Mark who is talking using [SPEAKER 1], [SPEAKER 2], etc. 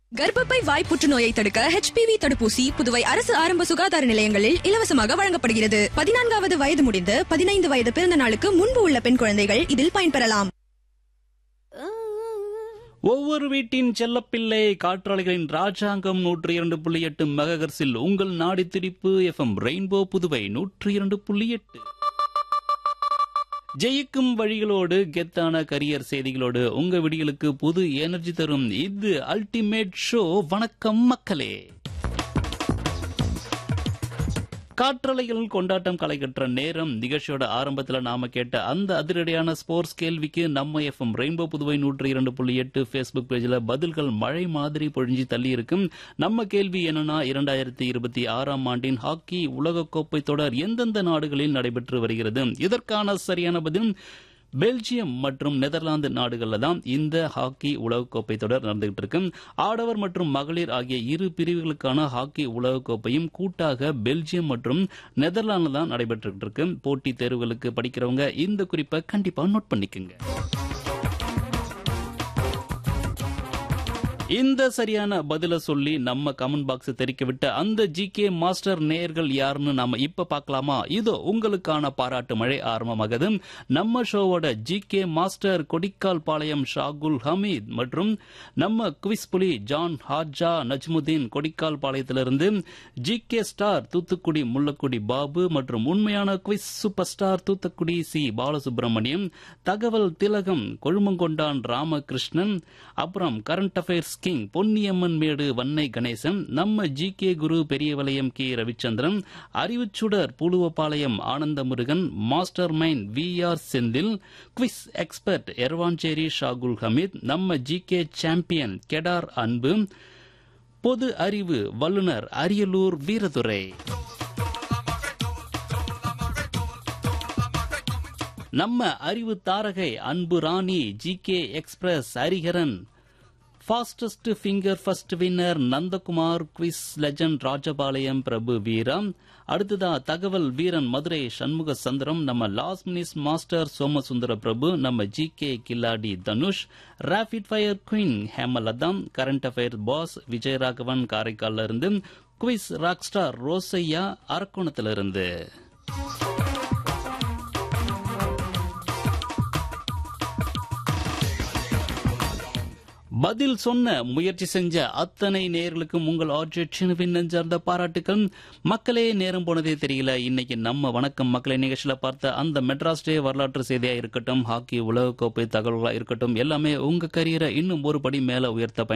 [SPEAKER 1] கர்ப்பப்பை வாய் புற்றுநோயை தடுக்க HPV தடுப்பூசி புதுவை அரசு ஆரம்ப சுகாதார நிலையங்களில் இலவசமாக வழங்கப்படுகிறது பதினான்காவது வயது முடிந்து பதினைந்து வயது பிறந்த நாளுக்கு முன்பு உள்ள பெண் குழந்தைகள் இதில் பயன்பெறலாம்
[SPEAKER 2] ஒவ்வொரு வீட்டின் செல்லப்பிள்ளை காற்றாலைகளின் ராஜாங்கம் நூற்றி இரண்டு புள்ளி எட்டு மெககர்ஸில் உங்கள் நாடி திரிப்பு எஃப்எம் ரெயின்போ புதுவை நூற்றி இரண்டு புள்ளி எட்டு ஜெயிக்கும் வழிகளோடு கெத்தான கரியர் செய்திகளோடு உங்க விடிகளுக்கு புது எனர்ஜி தரும் இது அல்டிமேட் ஷோ வணக்கம் மக்களே காற்றலைகள் கொண்டாட்டம் கலைகற்ற நேரம் நிகழ்ச்சியோட ஆரம்பத்துல நாம கேட்ட அந்த அதிரடியான ஸ்போர்ட்ஸ் கேள்விக்கு நம்ம எஃப்எம் ரெயின்போ புதுவை நூற்றி இரண்டு புள்ளி எட்டு ஃபேஸ்புக் பேஜ்ல பதில்கள் மழை மாதிரி பொழிஞ்சு தள்ளி இருக்கும் நம்ம கேள்வி என்னன்னா இரண்டாயிரத்தி இருபத்தி ஆறாம் ஆண்டின் ஹாக்கி உலகக்கோப்பை தொடர் எந்தெந்த நாடுகளில் நடைபெற்று வருகிறது இதற்கான சரியான பதில் பெல்ஜியம் மற்றும் நெதர்லாந்து நாடுகள்ல தான் இந்த ஹாக்கி உலகக்கோப்பை தொடர் நடந்துகிட்டு இருக்கு ஆடவர் மற்றும் மகளிர் ஆகிய இரு பிரிவுகளுக்கான ஹாக்கி உலகக்கோப்பையும் கூட்டாக பெல்ஜியம் மற்றும் நெதர்லாந்து தான் நடைபெற்று இருக்கு போட்டித் தேர்வுகளுக்கு படிக்கிறவங்க இந்த குறிப்பை கண்டிப்பா நோட் பண்ணிக்கோங்க இந்த சரியான பதில சொல்லி நம்ம கமெண்ட் பாக்ஸ் தெரிக்க விட்ட அந்த ஜிகே மாஸ்டர் நேயர்கள் யாருன்னு நாம இப்ப பார்க்கலாமா இதோ உங்களுக்கான பாராட்டு மழை ஆரம்பமாகுது நம்ம ஷோவோட ஜிகே மாஸ்டர் கொடிக்கால் பாளையம் ஷாகுல் ஹமீத் மற்றும் நம்ம குவிஸ் புலி ஜான் ஹாஜா நஜ்முதீன் கொடிக்கால் பாளையத்திலிருந்து ஜிகே ஸ்டார் தூத்துக்குடி முள்ளக்குடி பாபு மற்றும் உண்மையான quiz super star Thoothukudi C Balasubramaniam தகவல் திலகம் கொழுமங்கொண்டான் ராமகிருஷ்ணன் அப்புறம் current affairs king Ponniamman Medu Vannai Ganesan நம்ம G K guru Periyavalayam K Ravichandran அறிவுச்சுடர் Puzhuvapalayam Anantha Murugan master mind V R Senthil quiz expert Ervancheri Shahul Hameed நம்ம ஜி கே சாம்பியன் கெடார் அன்பு பொது அறிவு வல்லுனர் அரியலூர் வீரதுரை நம்ம அறிவு தாரகை Anbu Rani G K express Hariharan fastest finger first winner Nandakumar quiz legend Rajapalayam Prabhu வீரம் அடுத்ததா தகவல் வீரன் மதுரை சண்முக சந்திரம் நம்ம last minutes master Somasundara Prabhu நம்ம ஜி கே கில்லாடி Dhanush rapid fire queen Hemalatham current affair boss Vijayaraghavan காரைக்கால்ல இருந்து குவிஸ் ராக் ஸ்டார் ரோசையா அரக்கோணத்திலிருந்து பதில் சொன்ன முயற்சி செஞ்ச அத்தனை நேர்களுக்கும் உங்கள் ஆட்சியின் நெஞ்சார்ந்த பாராட்டுக்கள் மக்களே நேரம் போனதே தெரியல இன்னைக்கு நம்ம வணக்கம் மக்களை நிகழ்ச்சியில பார்த்த அந்த மெட்ராஸ் டே வரலாற்று செய்தியா இருக்கட்டும் ஹாக்கி உலகக்கோப்பை தகவல்களா இருக்கட்டும் எல்லாமே உங்க கரியரை இன்னும் ஒரு படி மேல உயர்த்த